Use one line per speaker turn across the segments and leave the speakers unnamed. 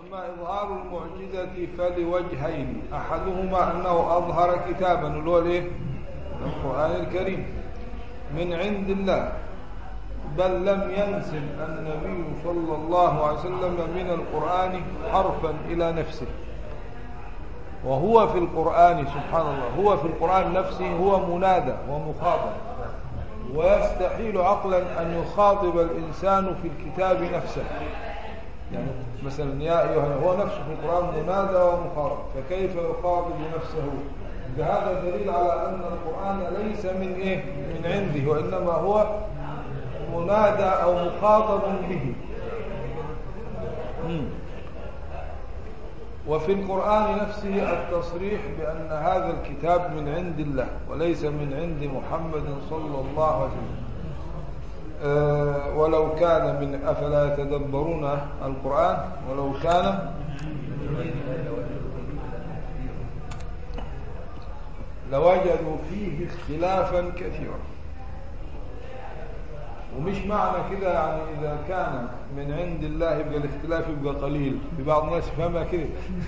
أما إظهار المعجزة فلوجهين أحدهما أنه أظهر كتابا اللي هو الإيه؟ القرآن الكريم من عند الله بل لم ينسب النبي صلى الله عليه وسلم من القرآن حرفا إلى نفسه وهو في القرآن سبحان الله هو في القرآن نفسه هو منادى ومخاطب ويستحيل عقلا أن يخاطب الإنسان في الكتاب نفسه يعني مثلا يا أيها هو نفسه في القرآن منادى ومخاطب فكيف يخاطب نفسه بهذا دليل على أن القرآن ليس من إيه من عنده وإنما هو منادى أو مخاطب به مم. وفي القرآن نفسه التصريح بأن هذا الكتاب من عند الله وليس من عند محمد صلى الله عليه وسلم أه ولو كان من أفلا يتدبرون القرآن ولو كان لوجدوا فيه اختلافا كثيرا ومش معنى كده يعني إذا كان من عند الله يبقى الاختلاف يبقى قليل في بعض الناس يفهمها كده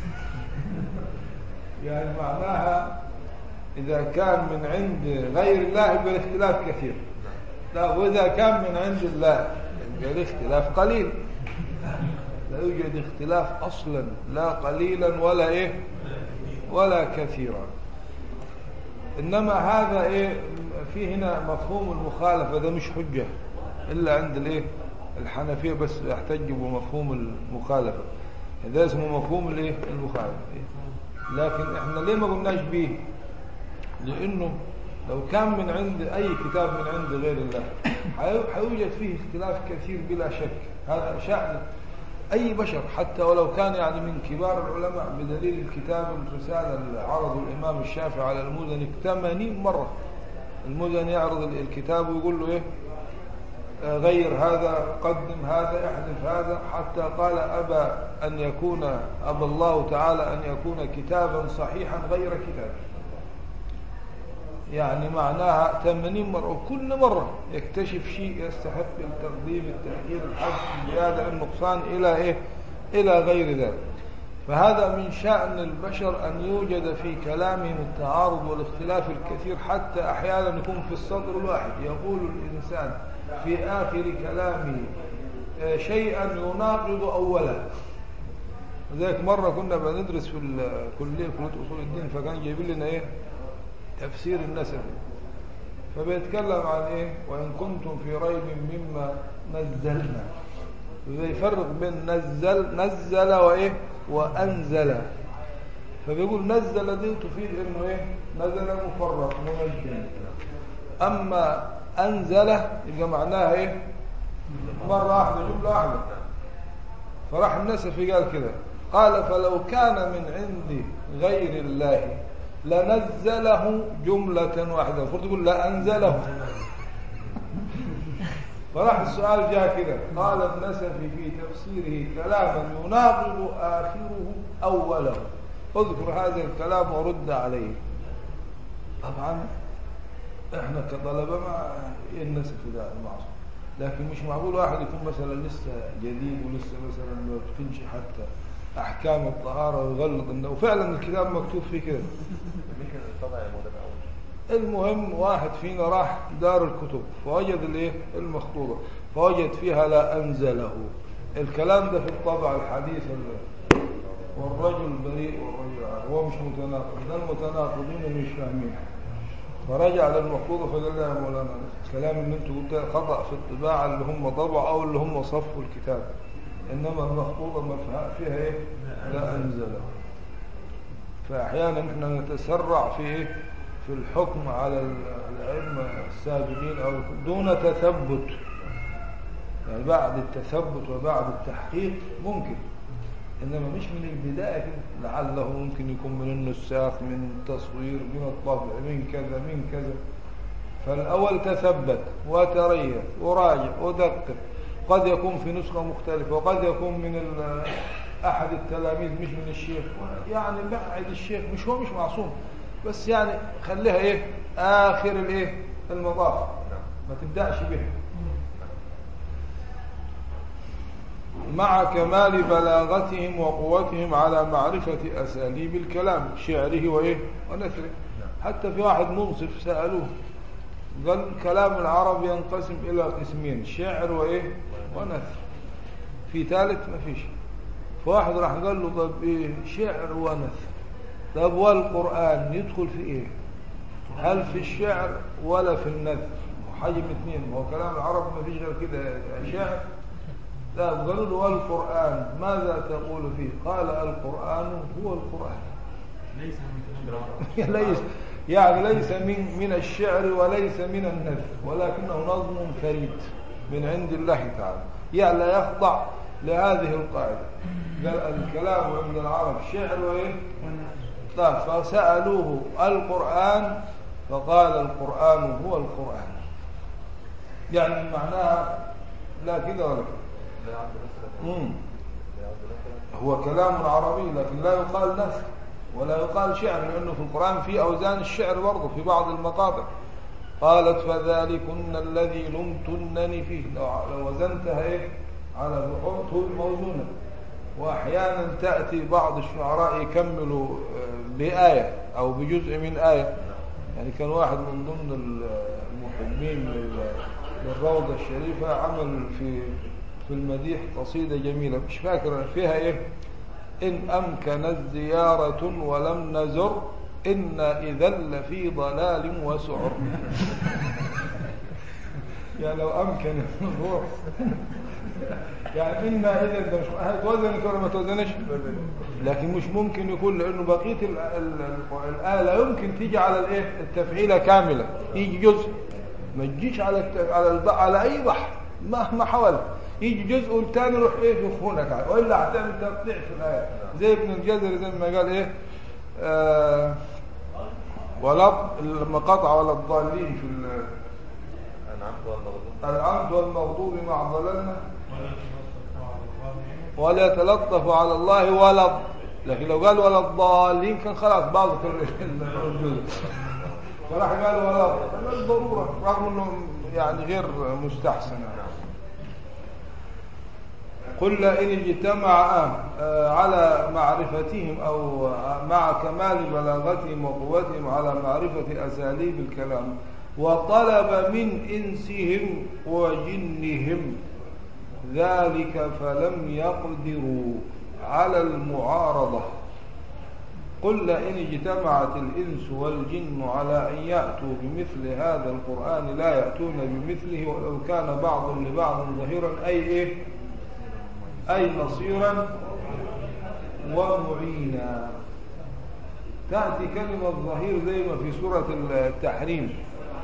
يعني معناها إذا كان من عند غير الله يبقى الاختلاف كثير لا وإذا كان من عند الله يبقى الاختلاف قليل لا يوجد اختلاف أصلا لا قليلا ولا إيه ولا كثيرا إنما هذا إيه في هنا مفهوم المخالفة ده مش حجة إلا عند الإيه الحنفية بس يحتج بمفهوم المخالفة هذا اسمه مفهوم الإيه المخالفة لكن إحنا ليه ما قلناش به لأنه لو كان من عند أي كتاب من عند غير الله حيوجد فيه اختلاف كثير بلا شك هذا شأن أي بشر حتى ولو كان يعني من كبار العلماء بدليل الكتاب الرسالة اللي عرضه الإمام الشافعي على المزني 80 مرة المزني يعرض الكتاب ويقول له إيه غير هذا قدم هذا احذف هذا حتى قال أبى أن يكون أبى الله تعالى أن يكون كتابا صحيحا غير كتاب يعني معناها 80 مرة وكل مرة يكتشف شيء يستحق التقديم التأخير الحذف الزيادة النقصان إلى إيه إلى غير ذلك فهذا من شأن البشر أن يوجد في كلامهم التعارض والاختلاف الكثير حتى أحيانا يكون في السطر الواحد يقول الإنسان في آخر كلامه شيئا يناقض أولا ذلك مرة كنا بندرس في الكلية كلية أصول الدين فكان جايبين لنا إيه تفسير النسب فبيتكلم عن إيه وإن كنتم في ريب مما نزلنا يفرق بين نزل نزل وإيه وأنزل فبيقول نزل دي تفيد إنه إيه نزل مفرق منجم أما أنزل يبقى معناها إيه مرة واحدة جملة واحدة فراح النسفي قال كده قال فلو كان من عند غير الله لنزله جملة واحدة المفروض تقول لأنزله فراح السؤال جاء كده قال النسفي في تفسيره كلاما يناقض آخره أوله اذكر هذا الكلام ورد عليه طبعا احنا كطلبة ما النسف ده المعصوم لكن مش معقول واحد يكون مثلا لسه جديد ولسه مثلا ما بتكونش حتى احكام الطهاره ويغلط انه وفعلا الكتاب مكتوب فيه كده المهم واحد فينا راح دار الكتب فوجد الايه المخطوطه فوجد فيها لا انزله الكلام ده في الطبع الحديث والرجل بريء والرجل عار هو مش متناقض ده المتناقضين ومش فاهمين فرجع للمخطوطه فقال لها يا مولانا الكلام اللي انتوا قلته خطا في الطباعه اللي هم طبعوا او اللي هم صفوا الكتاب انما المخطوطه ما فيها ايه لا انزله فاحيانا احنا نتسرع في ايه في الحكم على الائمه السابقين او دون تثبت يعني بعد التثبت وبعد التحقيق ممكن انما مش من البدايه كده لعله ممكن يكون من النساخ من التصوير من الطبع من كذا من كذا فالاول تثبت وتريث وراجع ودقق قد يكون في نسخه مختلفه وقد يكون من احد التلاميذ مش من الشيخ يعني بعد الشيخ مش هو مش معصوم بس يعني خليها ايه اخر الايه المطاف ما تبداش به مع كمال بلاغتهم وقوتهم على معرفة أساليب الكلام شعره وإيه ونثره حتى في واحد منصف سألوه قال كلام العرب ينقسم إلى قسمين شعر وإيه ونثر في ثالث ما فيش فواحد راح قال له طب إيه شعر ونثر طب والقرآن يدخل في إيه هل في الشعر ولا في النثر حجم اثنين هو كلام العرب ما فيش غير كده شعر لا قالوا له والقرآن ماذا تقول فيه قال القرآن هو القرآن
ليس من كلام العرب
ليس يعني ليس من من الشعر وليس من النثر ولكنه نظم فريد من عند الله تعالى يعني لا يخضع لهذه القاعدة قال الكلام عند العرب شعر وإيه طيب فسألوه القرآن فقال القرآن هو القرآن يعني معناها لا كده ولا كده
لا عبد الأسد
مم.
لا عبد الأسد
هو كلام عربي لكن لا يقال نثر ولا يقال شعر لأنه في القرآن في أوزان الشعر برضه في بعض المقاطع قالت فذلكن الذي لمتنني فيه لو لو وزنتها إيه على بحور تكون موزونة وأحيانا تأتي بعض الشعراء يكملوا آه، بآية أو بجزء من آية يعني كان واحد من ضمن المحبين لل- للروضة الشريفة عمل في في المديح قصيدة جميلة مش فاكر فيها إيه إن أمكنت زيارة ولم نزر إن إذا لفي ضلال وسعر يعني لو أمكن النظور يعني إنا إذا ده مش هتوزنت ولا ما توزنش لكن مش ممكن يكون لأنه بقية ال- ال- ال- الآية لا يمكن تيجي على الإيه التفعيلة كاملة يجي جزء ما تجيش على الت... على الب... على أي بحر مهما حاولت يجي جزء والتاني يروح إيه يخونك عليه وإلا هتعمل تقطيع في الآية زي ابن الجزري زي ما قال إيه آه ولا لما قطع ولا الضالين في ال-
أنعمت والمغضوب
العمد والمغضوب مع ضلالنا ولا يتلطف على الله ولا الض- لكن لو قال ولا الضالين كان خلاص بعض الجزء فراح قال ولا الض- لا الضرورة رغم انه يعني غير مستحسن قل إن اجتمع آه، على معرفتهم أو آه، مع كمال بلاغتهم وقوتهم على معرفة أساليب الكلام وطلب من إنسهم وجنهم ذلك فلم يقدروا على المعارضة قل إن اجتمعت الإنس والجن على أن يأتوا بمثل هذا القرآن لا يأتون بمثله ولو كان بعض لبعض ظهيرا أي إيه أي نصيرا ومعينا تأتي كلمة ظهير زي ما في سورة التحريم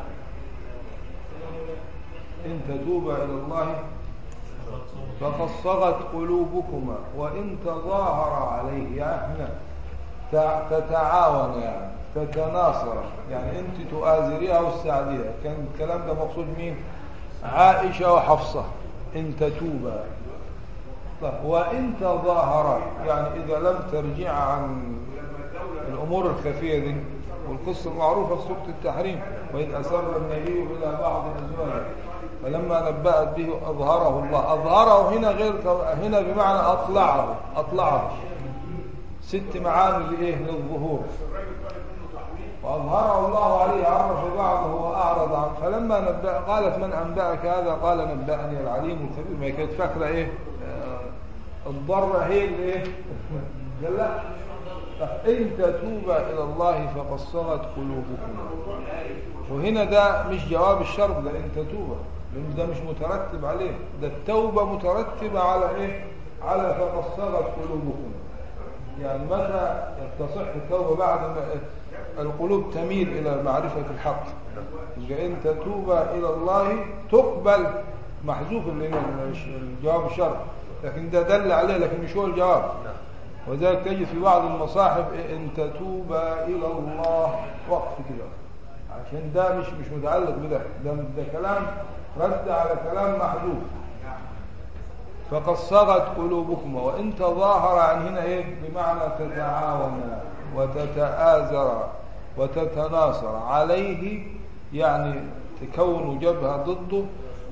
إن تتوبا إلى الله فقد صغت قلوبكما وإن تظاهر عليه يعني احنا تع- تتعاون يعني تتناصر يعني انت تؤازريها وتساعديها كان الكلام ده مقصود مين عائشة وحفصة ان تتوبا طيب وإن تظاهرا يعني إذا لم ترجع عن الأمور الخفية دي والقصة المعروفة في سورة التحريم وإن أسر النبي إلى بعض أزواجه فلما نبأت به أظهره الله أظهره هنا غير هنا بمعنى أطلعه أطلعه ست معاني لإيه للظهور وأظهره الله عليه عرف بعضه وأعرض عنه فلما نبأ قالت من أنبأك هذا قال نبأني العليم الخبير ما كانت فاكرة إيه آه، الضرة هي اللي إيه قال لا إن تتوبا إلى الله فقد صغت قلوبكم وهنا ده مش جواب الشرط ده إن تتوبا لأن ده مش مترتب عليه ده التوبة مترتبة على إيه على فقد صغت قلوبكم يعني متى تصح التوبة بعد ما القلوب تميل إلى معرفة الحق يبقى إن تتوب إلى الله تقبل محذوف لأن الجواب الشرط لكن ده دل عليه لكن مش هو الجواب وذلك تجد في بعض المصاحف إن تتوب إلى الله وقف كده عشان ده مش مش متعلق بده ده, ده كلام رد على كلام محذوف فقد صغت قلوبكم وإن تظاهر عن هنا إيه بمعنى تتعاون وتتآزر وتتناصر عليه يعني تكون جبهة ضده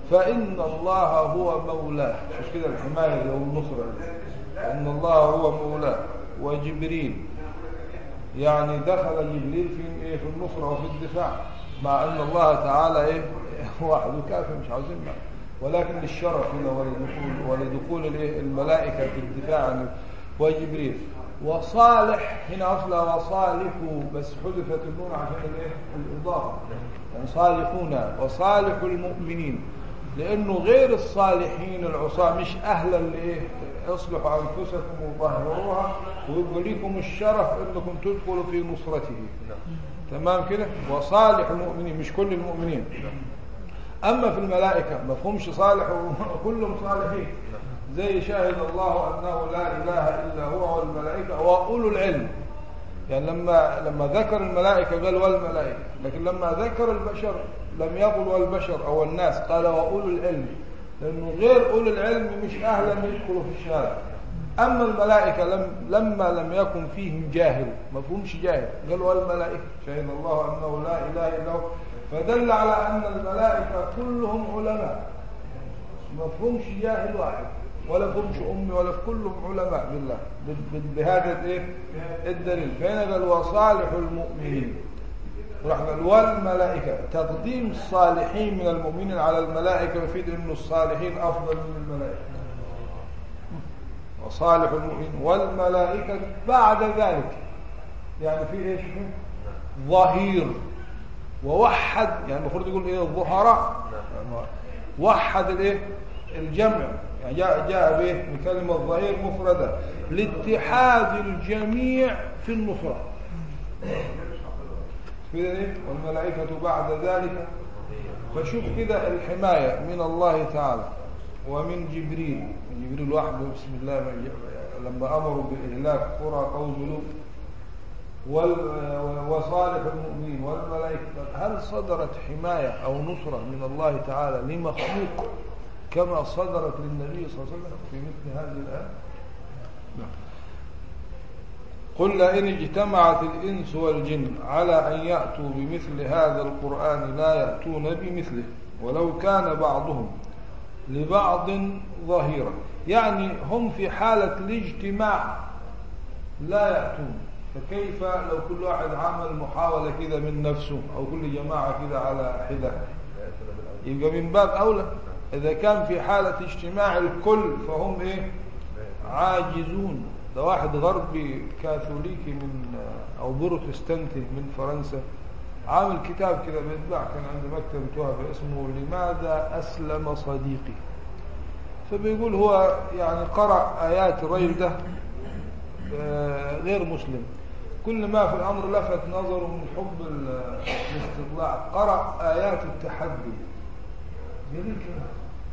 فإن الله هو مولاه مش كده الحماية دي أو النصرة دي. فإن الله هو مولاه وجبريل يعني دخل جبريل في إيه في النصرة وفي الدفاع مع أن الله تعالى إيه وحده كافي مش عاوزين معه. ولكن للشرف هنا ولدخول ولدخول الإيه الملائكة في الدفاع عنه وجبريل وصالح هنا أصلا وصالح بس حذفت النون عشان الإيه الإضافة يعني صالحون وصالح المؤمنين لأنه غير الصالحين العصاة مش أهلا لإيه اصلحوا أنفسكم وطهروها ويبقى لكم الشرف أنكم تدخلوا في نصرته تمام كده وصالح المؤمنين مش كل المؤمنين أما في الملائكة ما فهمش صالح وكلهم صالحين زي شاهد الله أنه لا إله إلا هو والملائكة وأولو العلم يعني لما لما ذكر الملائكة قال والملائكة لكن لما ذكر البشر لم يقل والبشر أو الناس قال وأولو العلم لأنه غير أولو العلم مش أهلا يدخلوا في الشارع أما الملائكة لم لما لم يكن فيهم جاهل ما فيهمش جاهل قال والملائكة شهد الله أنه لا إله إلا هو فدل على أن الملائكة كلهم علماء ما فيهمش جاهل واحد ولا فيهمش أمي ولا في كلهم علماء بالله ب- ب- بهذا الايه الدليل فهنا قال وصالح المؤمنين وراح قال والملائكة تقديم الصالحين من المؤمنين على الملائكة يفيد أن الصالحين أفضل من الملائكة وصالح المؤمنين والملائكة بعد ذلك يعني في ايش ظهير ووحد يعني المفروض يقول ايه الظهراء يعني وحد الايه الجمع يعني جاء جاء به بكلمه ظهير مفرده لاتحاد الجميع في النصره كده ايه والملائكه بعد ذلك فشوف كده الحمايه من الله تعالى ومن جبريل من جبريل وحده بسم الله ما ج- لما امروا باهلاك قرى قوم لوط وال- وصالح المؤمنين والملائكة هل صدرت حماية أو نصرة من الله تعالى لمخلوق كما صدرت للنبي صلى الله عليه وسلم في مثل هذه الآية نعم. قل لئن اجتمعت الإنس والجن على أن يأتوا بمثل هذا القرآن لا يأتون بمثله ولو كان بعضهم لبعض ظهيرا يعني هم في حالة الاجتماع لا يأتون فكيف لو كل واحد عمل محاولة كده من نفسه أو كل جماعة كده على حدة يبقى من باب أولى إذا كان في حالة اجتماع الكل فهم إيه عاجزون ده واحد غربي كاثوليكي من أو بروتستانتي من فرنسا عامل كتاب كده بيتباع كان عند مكتب توهبة اسمه لماذا أسلم صديقي فبيقول هو يعني قرأ آيات الرجل ده آه، غير مسلم كل ما في الأمر لفت نظره من حب ال- الاستطلاع قرأ آيات التحدي جميل كده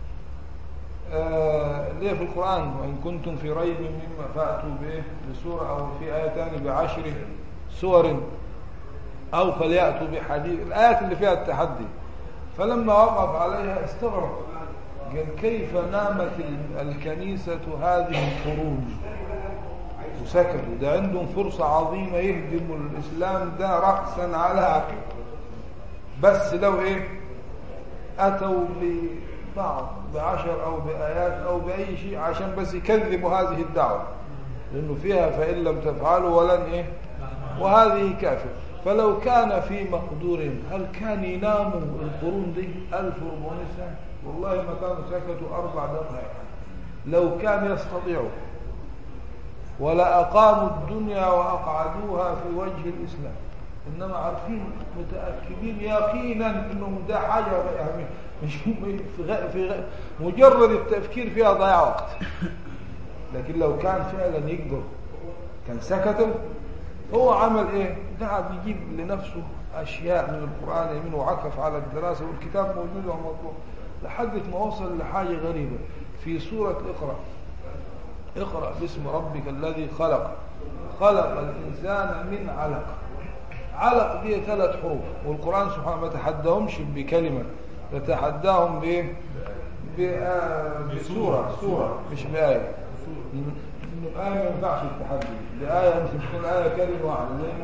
آه، ليه في القرآن وإن كنتم في ريب مما فأتوا به بسورة أو في آية ثانية بعشر سور أو فليأتوا بحديث الآيات اللي فيها التحدي فلما وقف عليها استغرب قال كيف نامت ال- الكنيسة هذه القرون وسكتوا ده عندهم فرصة عظيمة يهدموا الإسلام ده رأسا على عقب بس لو إيه أتوا ببعض بعشر أو بآيات أو بأي شيء عشان بس يكذبوا هذه الدعوة لأنه فيها فإن لم تفعلوا ولن إيه وهذه كافر فلو كان في مقدورهم هل كان يناموا القرون دي 1400 سنة والله ما كانوا سكتوا أربع دقائق لو كان يستطيعوا ولا أقاموا الدنيا وأقعدوها في وجه الإسلام إنما عارفين متأكدين يقينا إنهم ده حاجة يعني مش في غ... في غ... مجرد التفكير فيها ضياع وقت لكن لو كان فعلا يقدر كان سكتوا هو عمل ايه قاعد يجيب لنفسه اشياء من القران يمين وعكف على الدراسه والكتاب موجود ومطلوب لحد ما وصل لحاجه غريبه في سوره اقرا اقرا باسم ربك الذي خلق خلق الانسان من علق علق دي ثلاث حروف والقران سبحانه ما تحداهمش بكلمه يتحداهم بايه بآ- بسوره سوره مش بايه إنه آية ما ينفعش التحدي لآية ممكن تكون آية كلمة واحدة زي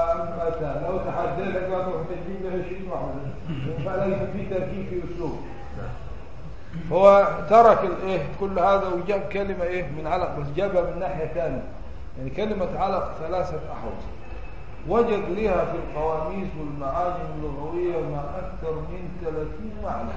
مدهامتان لو تحديتك بقى تروح تجيب لها 20 واحدة ينفع لازم في تركيب في أسلوب هو ترك الايه كل هذا وجاب كلمة ايه من علق بس جابها من ناحية ثانية يعني كلمة علق ثلاثة أحرف وجد لها في القواميس والمعاجم اللغوية ما أكثر من 30 معنى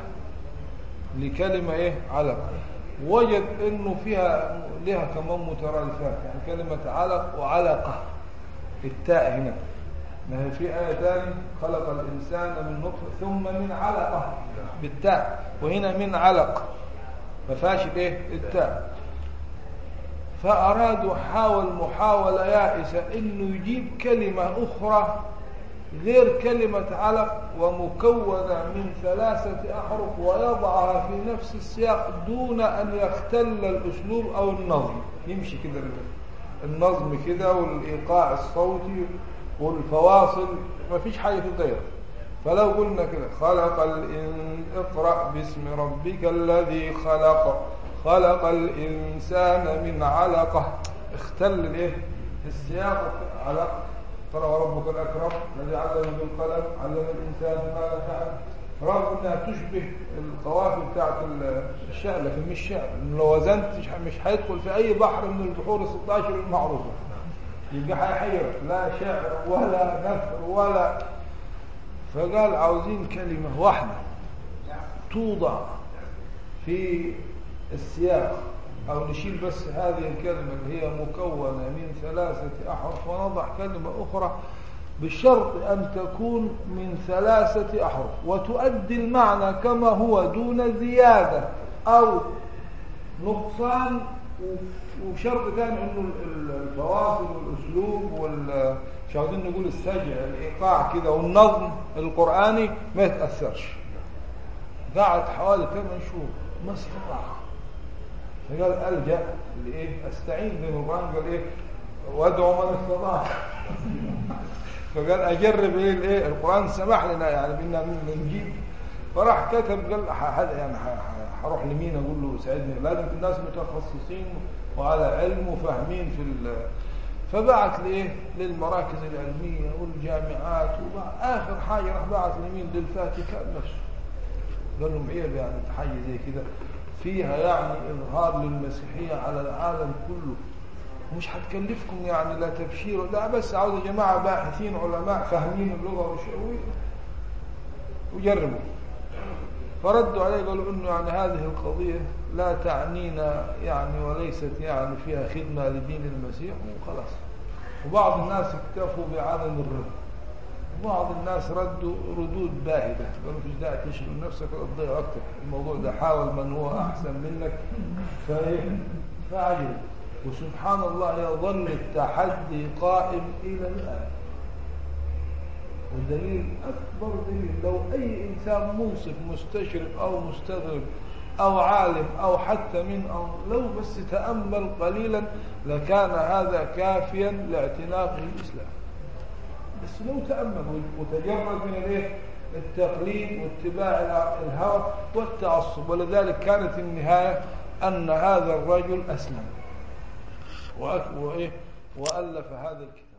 لكلمة ايه علق وجد انه فيها لها كمان مترادفات يعني كلمة علق وعلقة التاء هنا ما هي في آية ثانية خلق الإنسان من نطفة ثم من علقة بالتاء وهنا من علق ما فيهاش الايه التاء فأرادوا حاول محاولة يائسة انه يجيب كلمة أخرى غير كلمة علق ومكونة من ثلاثة أحرف ويضعها في نفس السياق دون أن يختل الأسلوب أو النظم يمشي كده النظم كده والإيقاع الصوتي والفواصل ما فيش حاجة تتغير فلو قلنا كده خلق الإن اقرأ باسم ربك الذي خلق خلق الإنسان من علقة اختل الايه السياق علق قال وربك الأكرم الذي علم بالقلم علم الإنسان ما لم يعلم رغم انها تشبه القوافي بتاعت الشعر لكن مش شعر لو وزنت مش هيدخل في اي بحر من البحور ال 16 المعروفه يبقى هيحيرك لا شعر ولا نثر ولا فقال عاوزين كلمه واحده توضع في السياق أو نشيل بس هذه الكلمة اللي هي مكونة من ثلاثة أحرف ونضع كلمة أخرى بشرط أن تكون من ثلاثة أحرف وتؤدي المعنى كما هو دون زيادة أو نقصان وشرط ثاني انه الفواصل والاسلوب وال مش عاوزين نقول السجع الايقاع كده والنظم القراني ما يتاثرش قعد حوالي ثمان شهور ما استطاع فقال الجا لايه استعين بالقران قال ايه وادعو من استطاع فقال اجرب ايه الايه القران سمح لنا يعني بنا نجيب فراح كتب قال يعني هروح لمين اقول له ساعدني لازم الناس متخصصين وعلى علم وفاهمين في ال فبعت لايه للمراكز العلميه والجامعات واخر حاجه راح بعت لمين للفاتيكان نفسه قال لهم عيب يعني حاجه زي كده فيها يعني اظهار للمسيحيه على العالم كله مش هتكلفكم يعني لا تبشير لا بس عاوز يا جماعه باحثين علماء فاهمين اللغه وشوي وجربوا فردوا عليه قالوا انه يعني هذه القضيه لا تعنينا يعني وليست يعني فيها خدمه لدين المسيح وخلاص وبعض الناس اكتفوا بعدم الرد وبعض الناس ردوا ردود باهته قالوا فيش داعي تشغل نفسك ولا تضيع وقتك الموضوع ده حاول من هو احسن منك فايه فعجل وسبحان الله يظل التحدي قائم الى الان والدليل أكبر دليل لو أي إنسان منصف مستشرق أو مستغرب أو عالم أو حتى من أو لو بس تأمل قليلا لكان هذا كافيا لاعتناق الإسلام بس لو تأمل وتجرد من الايه التقليد واتباع الهوى والتعصب ولذلك كانت النهاية أن هذا الرجل أسلم وألف هذا الكتاب